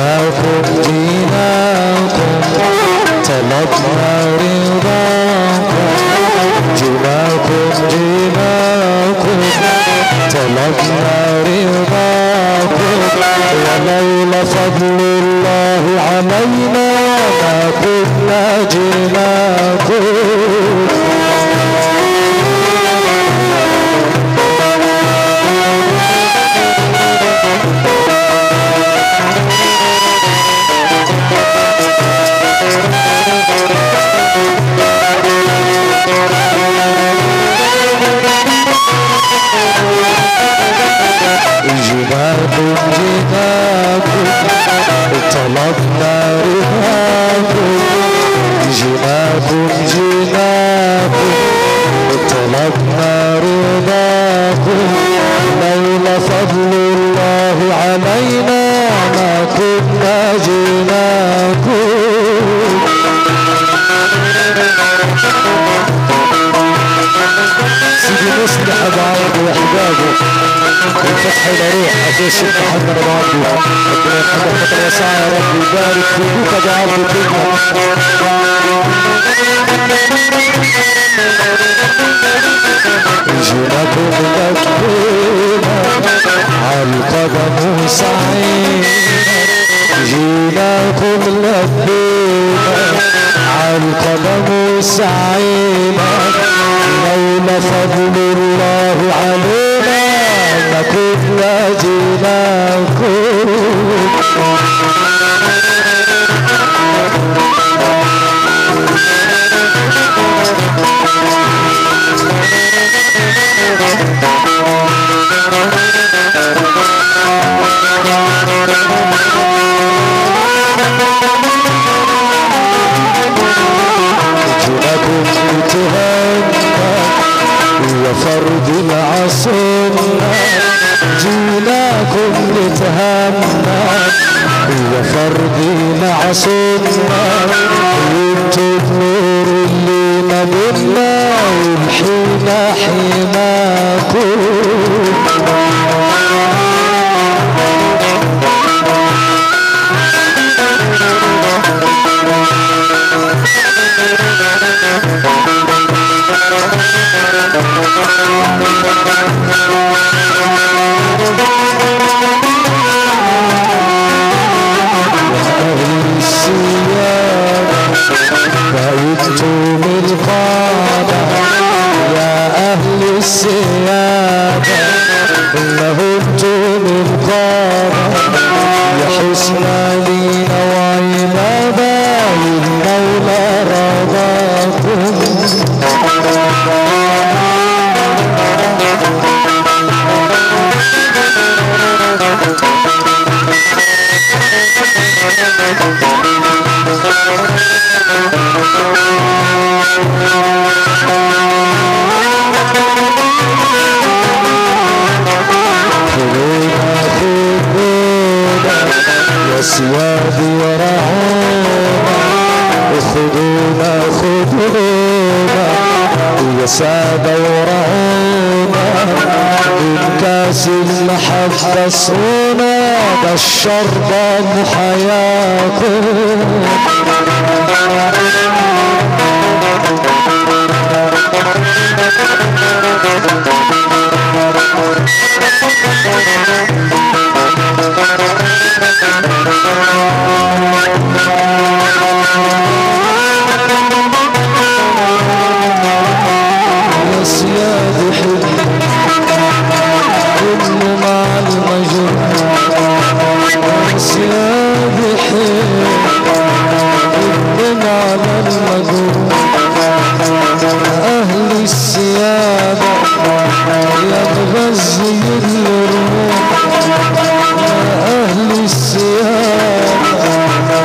جيناكم جيناكم طلبنا رضاكم جيناكم جيناكم طلبنا رضاكم ولولا فضل الله علينا ما كنا جيناكم جناكم جناكم طلبنا رضاكم جناكم جناكم طلبنا رضاكم لولا فضل الله علينا ما كنا جناكم سيدي نصلح بعض واحبابه الفتح لروح ابو الشيخ محمد ابو عبده ربنا يرحمه فتره وسعه يا رب ويبارك فيك يا عبد الدنيا جيناكم لبينا عالقدم سعينا جيناكم لبينا عالقدم سعينا لولا فضل الله علينا ما كنا جيناكم جيناكم لتهنى وفرد العصرنا جيناكم لتهنى وفرد العصرنا انتم النور اللي ما بينا والحين حماكم أهل السيادة فأنتم القادة يا أهل السيادة إنه أنتم القادة يا حسن لينا وعبادة المولى رضاكم خذونا خذونا يا سيادي ورعونا خذونا خذونا يا سادة ورعونا من كاس المحبة صونا ده الشربة حياكم يا سيادي حب كل مع المجر يا سيادي حب كل مع المجر أهل السيادة يا مغذي الروح يا أهل السيادة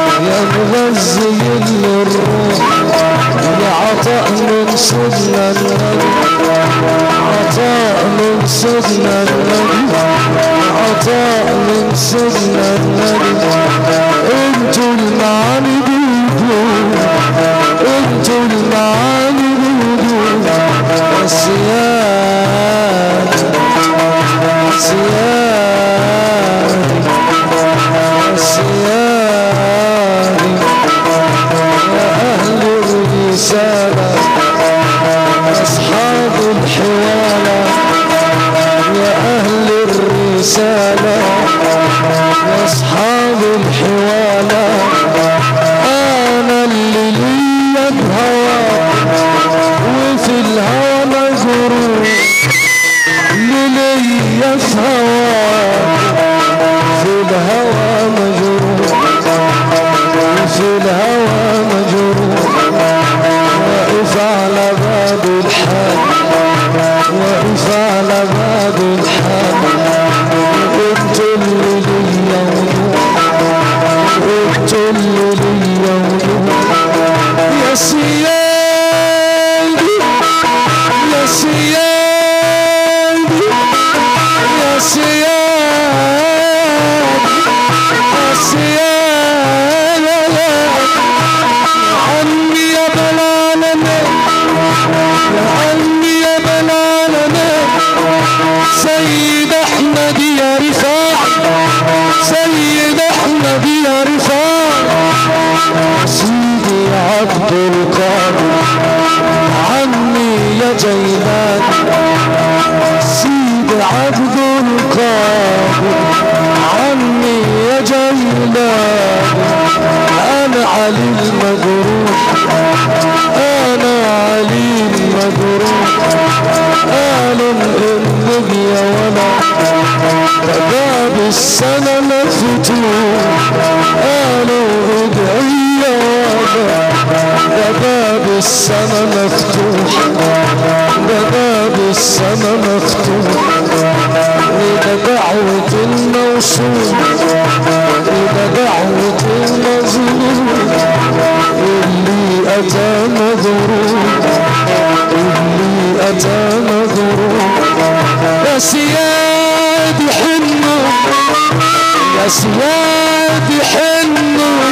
الحوالة انا اللي ليا الهوى وفي الهوى مجروح ليا في هوى في الهوى مجروح في الهوى مجروح واقف على باب الحال واقف على باب الحال قلت اللي ليا ونور قلت اللي ليا ونور يا سيادي يا سيادي يا سيادي يا سيادي عمي يا بلالنا يا عمي يا بلالنا سيد احمد يا رفاع سيد احمد يا رفاع سيدي عبد القادر عمي يا جيلان سيدي عبد القادر عمي يا جيلان انا علي المجروح انا علي المجروح قالوا النبي يا ولا باب السنة مفتوح قالوا ادعي يا ولا ده باب السما مفتوح ده باب السما مفتوح وده دعوة الموصول وده دعوة المظلوم اللي أتى مغرور اللي أتى مغرور يا سيادي حنوا يا سيادي حنوا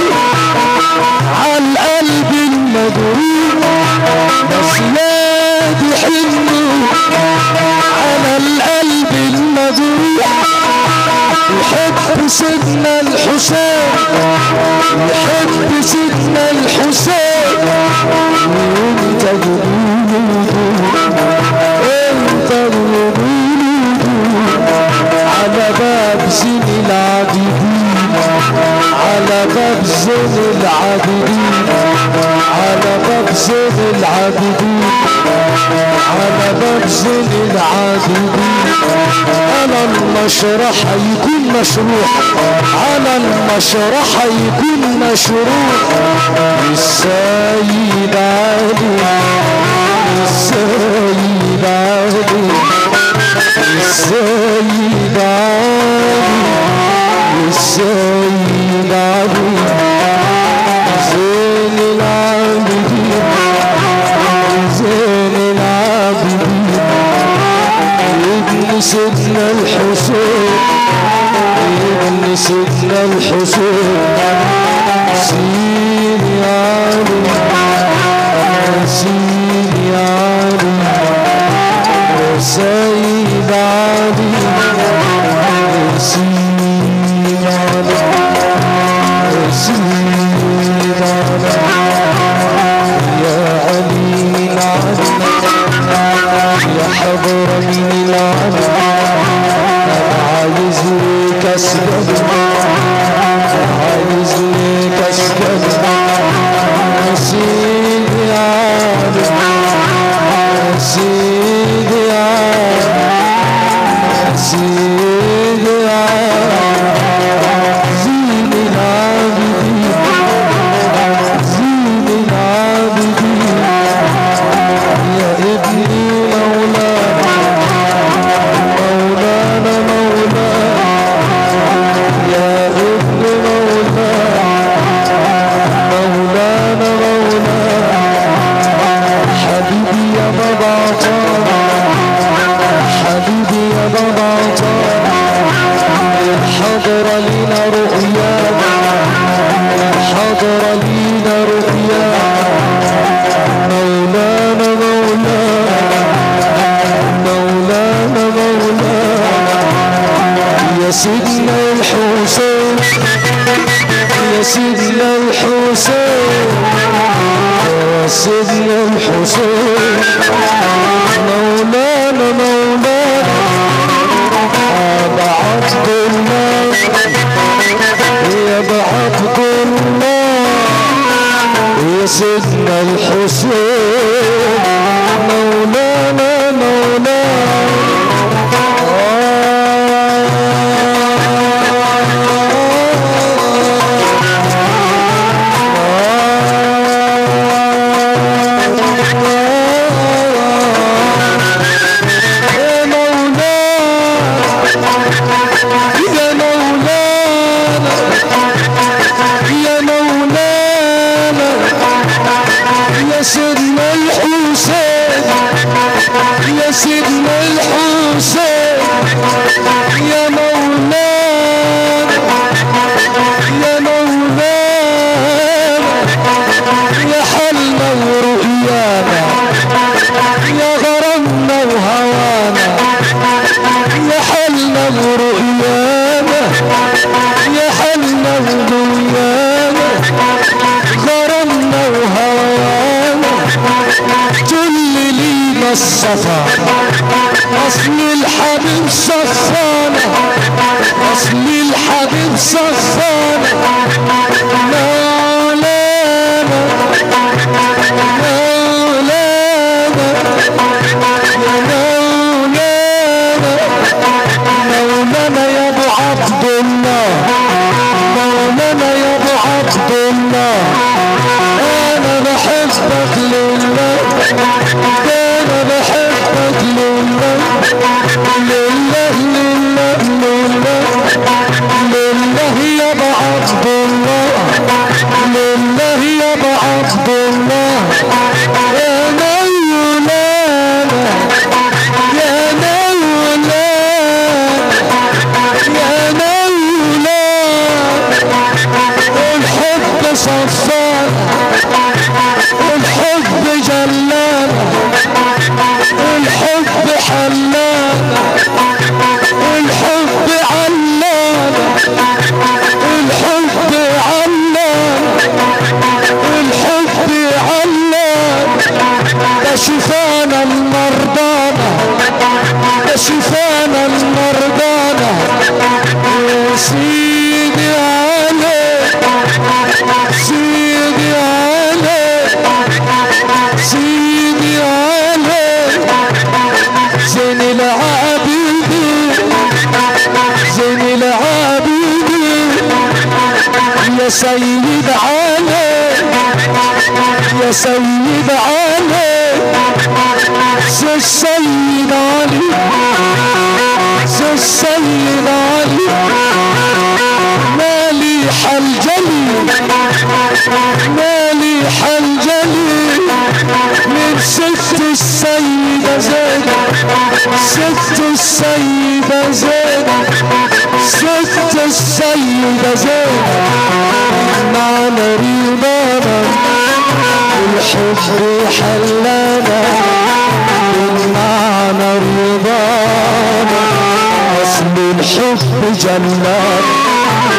عالقلب المجروح يا سيادي حنوا على القلب المجروح يحب سيدنا الحسين يحب سيدنا الحسين وانت جبيل انت الوجود على باب زين العابدين على باب زين العابدين على باب زين العابدين على باب زين العابدين على المشرح يكون مشروع على المشرح يكون مشروع السيد علي السيد علي السيد علي السيد علي زين العابدين زين العابدين ابن سيدنا الحسين ابن سيدنا الحسين سيدي علي سيدي علي سيد علي سيد علي سيد علي يا علي العلي يا حضر من العلي انا عايز ليك اسجد عايز ليك اسجد سيدي علي سيدي علي سيدي علي زين العابدين زين العابدين يا ابني مولانا مولانا مولانا يا ابن مولانا مولانا مولانا حبيبي يا بابا عطانا حبيبي يا بابا عطانا حضر لنا رؤيانا حضر لنا رؤيانا مولانا مولانا مولانا مولانا يا سيدنا الحسين يا سيدنا الحسين يا سيدنا الحسين مولانا مولانا أبا عبد الله يا الحسين مولانا مولانا يا مولانا يا مولانا يا مولانا يا سيدنا الحسين يا سيدنا الحسين يا مولانا يا مولانا يا حلنا ورؤيانا يا غرامنا وهوانا يا حلنا ورؤيانا يا حلنا ورؤيانا غرامنا وهوانا كل لينا الصفا اصل الحبيب صفانا اصل الحبيب صفانا مولانا مولانا مولانا يا ابو عبد الله مولانا يا ابو عبد الله انا بحبك لله انا بحبك لله لله لله لله لله يا ابو عبد الله لله يا ابو عبد الله يا مولانا يا مولانا يا مولانا الحب صفان الحب جلال الحب حلال الحب علال الحب علال الحب علال ده شفانا المرضانا ده شفانا المرضانا يا سيدي علي سيدي علي سيدي علي زين العابدين زين العابدين يا سيد علي يا سيد علي زي السيد علي زي السيد علي مالي حلجلي مالي حلجلي من ست السيدة زينب ست السيدة زينب ست السيدة زينب معنى رضانا الحب حلانا معنى رضانا اصل الحب جلانا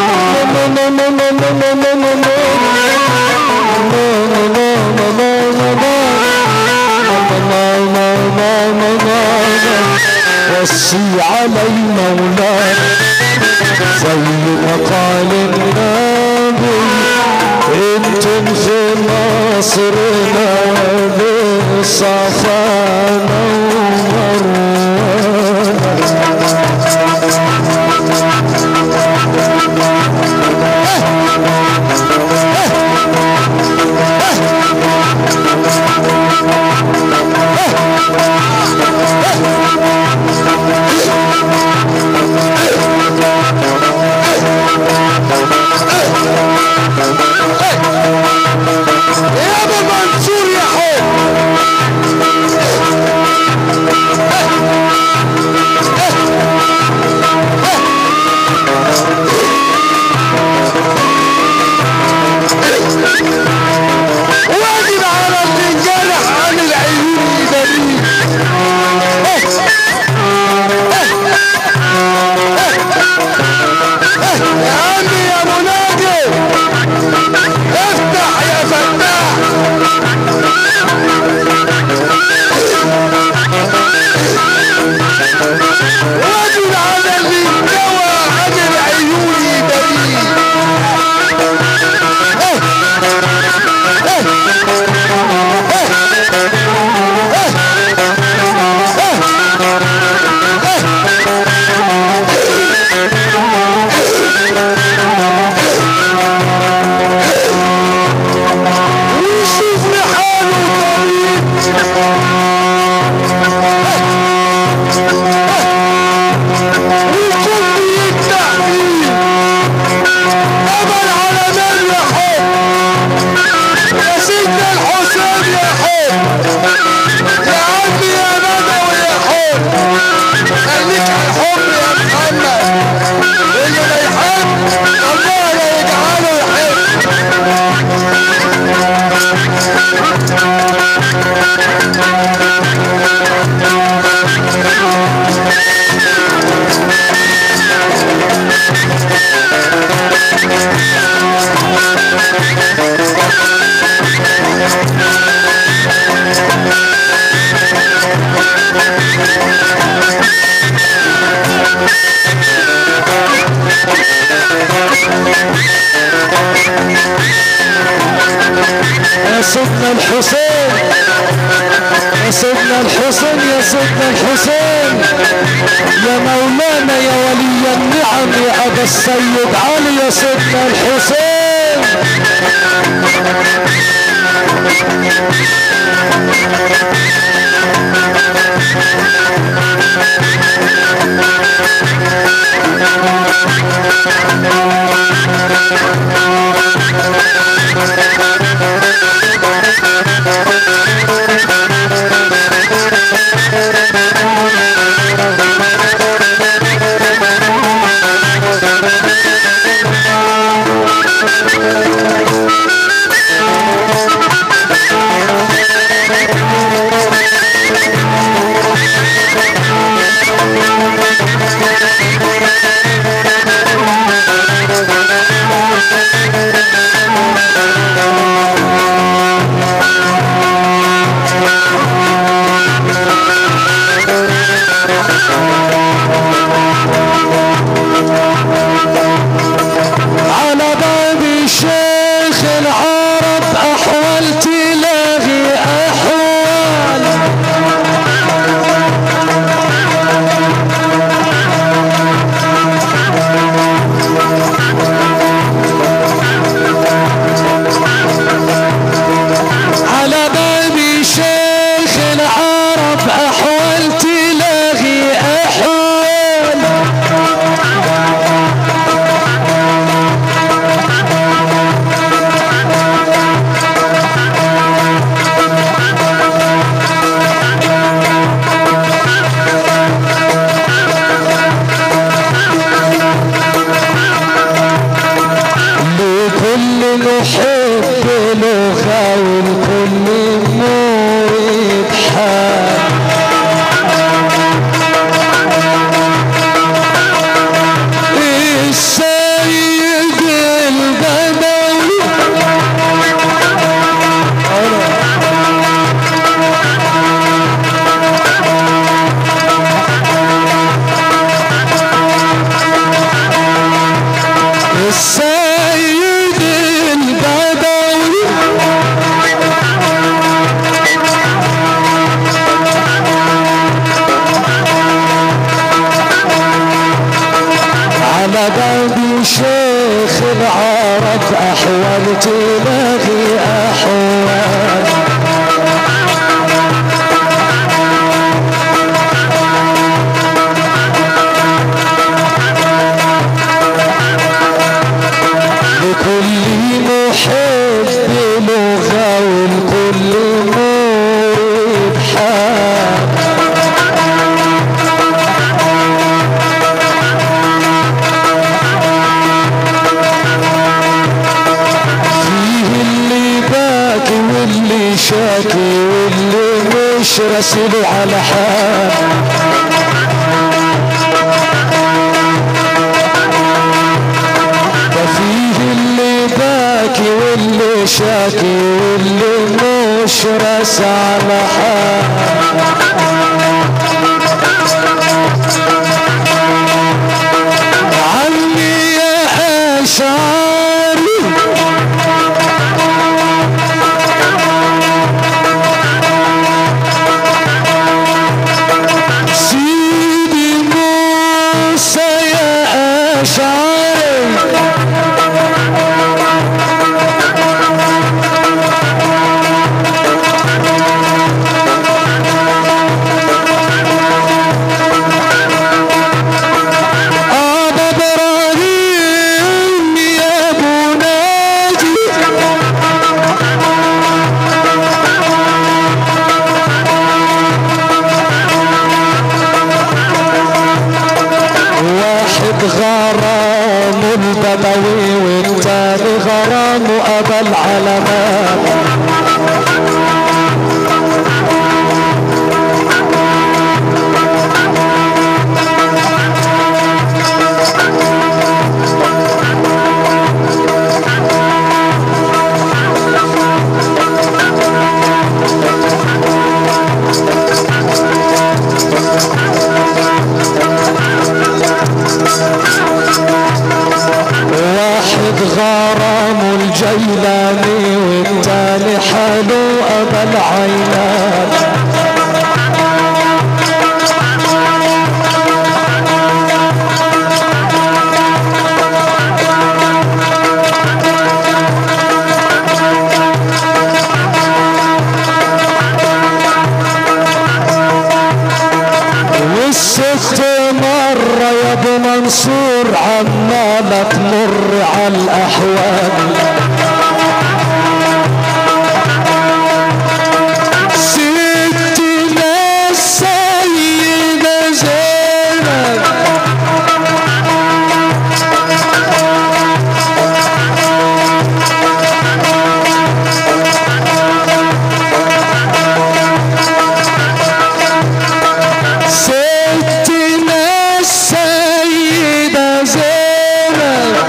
وصي علي مولانا زي ما قال النبي انتم في مصرنا بالصفا نورنا يا ابو منصور يا حب سيدنا الحسين يا سيدنا الحسين يا سيدنا الحسين يا مولانا يا ولي النعم يا ابا السيد علي يا سيدنا الحسين على باب الشيخ العرب احوال تلاغي احوال على باب شيخ العرب احوال تلاغي احوال لكل محب لغة ولكل مريد حال السيد البدوي السيد البدوي على باب شيخ العرب احوال تلاغي احوال لكل محب لغة ولكل مريد حال فيه اللي باكي واللي شاكي واللي مش راسله على حال ده فيه اللي باكي واللي شاكي واللي مش راس على حال عني يا أشعاري سيدي موسى يا أشعاري أبا إبراهيم يا أبو ناجي واحد غرام البدوي والتاني غرام أبا العلمات واحد غرام إمام الجيلاني والتالي حلو أبا العينان والست مرة يا ابو منصور عمالة تمر على الأحوال ستنا السيدة زينب ستنا السيدة زينب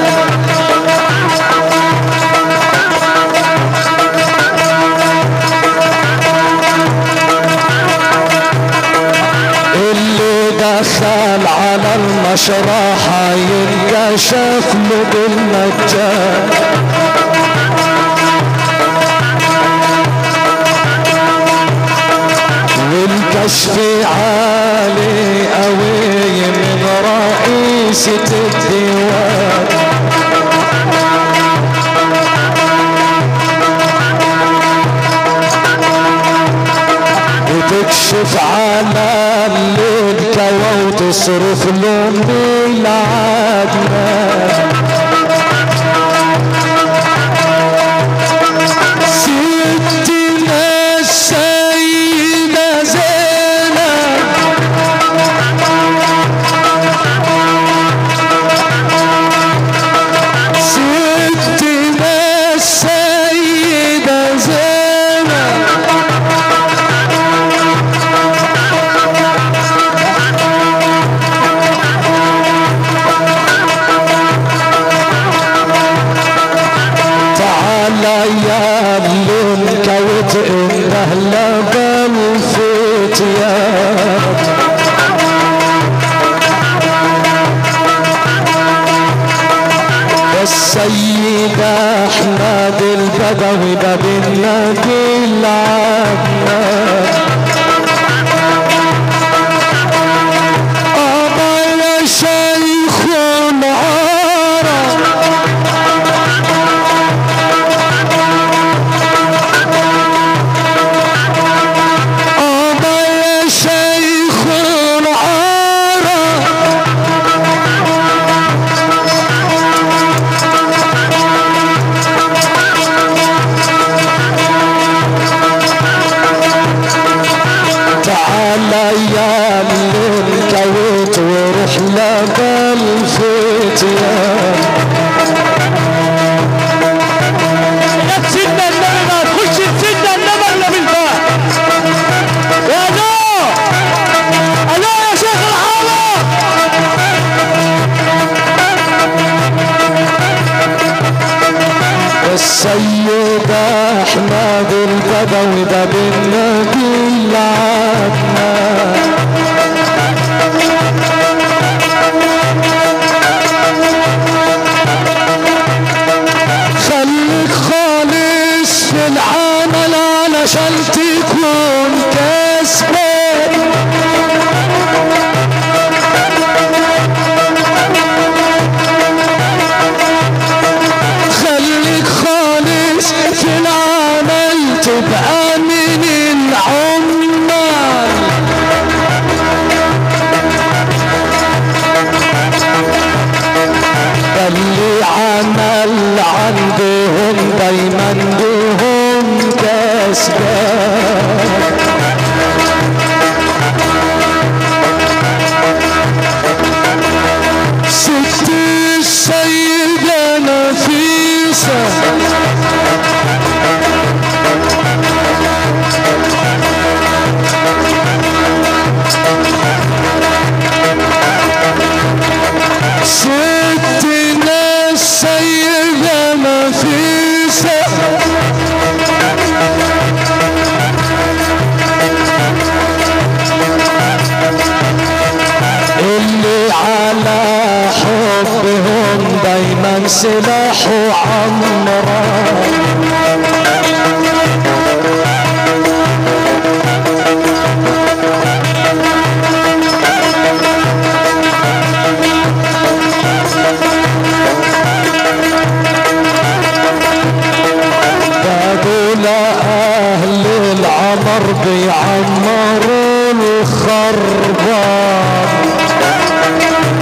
اللي دخل على المشرحة ينكشف له بالمجان والكشف عالي قوي من رئيسة الديوان وتكشف على الليل كوا وتصرف له بالعدنان ستنا السيدة زينب ستنا السيدة زينب تعالى يا اللي انكوت انه لبن فتيان السيدة احمد البدوي باب النبي العدنان أبا يا شيخ العرب أبا يا شيخ العرب تعال يا اللي انكويت وروح لبى الفتيان سيدنا النبي ما تخش سيدنا النبي الا بالباب يا نو الو يا شيخ الحاره السيدة احمد البدوي باب النبي العدنان خليك خالص في العمل علشان تكون كسبان خليك خالص في العمل تبقى من العمال اللي عمل عندهم دايما بهم كسبان ست السيدة نفيسة ستنا السيدة نفيسة اللي على حبهم دايما سلاحه عمران بقول أهل العمر بيعمروا الخربان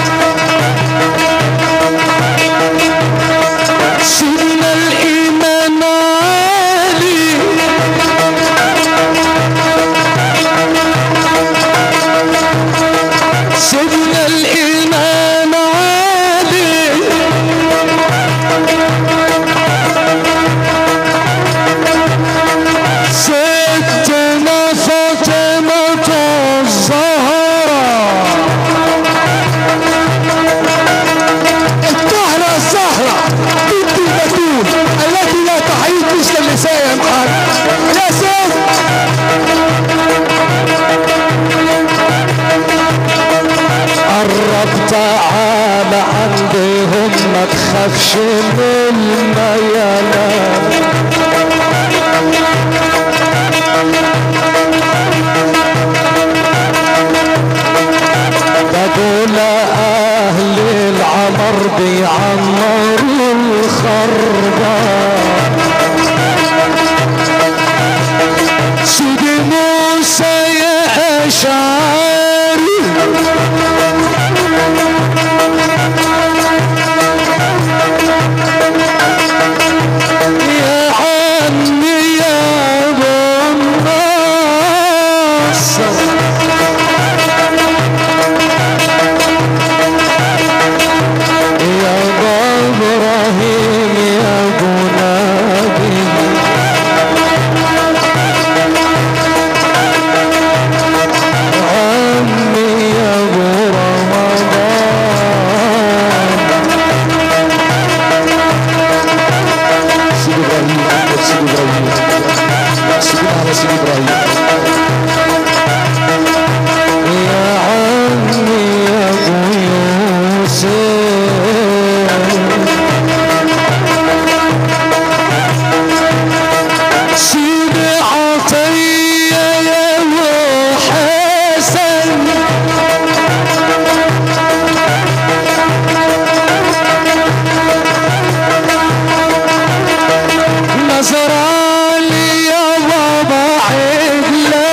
سيدنا الإيمان عالي سيدنا الإيمان عالي ستنا فاطمة الزهراء الطهرة الزهرة بنت البتول التي لا تحيط مثل النساء يا محمد يا سيد قرب تعالى عندهم ما تخافش منا يا لا بقول اهل العمر بيعمروا الخربان سيدي موسى يا اشعري يا عمي يا ابو الناصر يا ابو ابراهيم يا ابو نبي عمي يا ابو رمضان سيدي ابراهيم سيدي ابراهيم سيدي على سيدي ابراهيم يا عمي يا ابو يوسف سيدي عطيه يا ابو حسن نزرالي يا بابا عدلان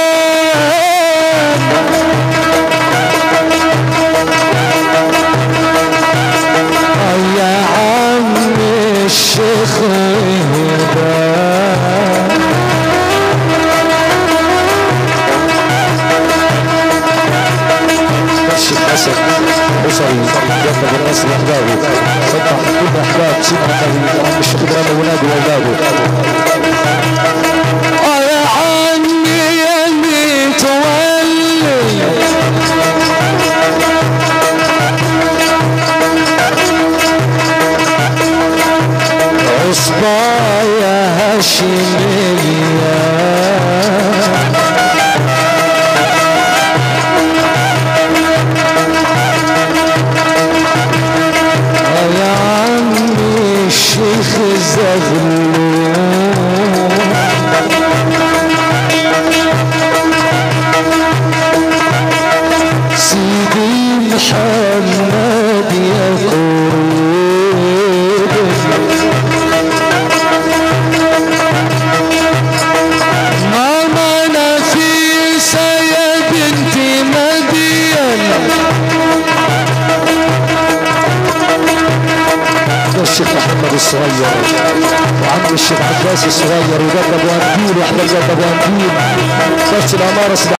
يا عمي الشيخ هدى الشيخ حسن أسري جنب الناس الأحباب فتح كل أحباب سيدنا النبي عم الشيخ إبراهيم ولاده وأولاده آه يا عمي يا متولي عصبة يا هاشمية يا عمي الشيخ زغلول سيدي محمد يا قرود ماما نفيسة يا بنت مدين ده الشيخ محمد الصغير وعم الشيخ عباس الصغير وجد ابو انديل واحمد جد ابو انديل بس الاماره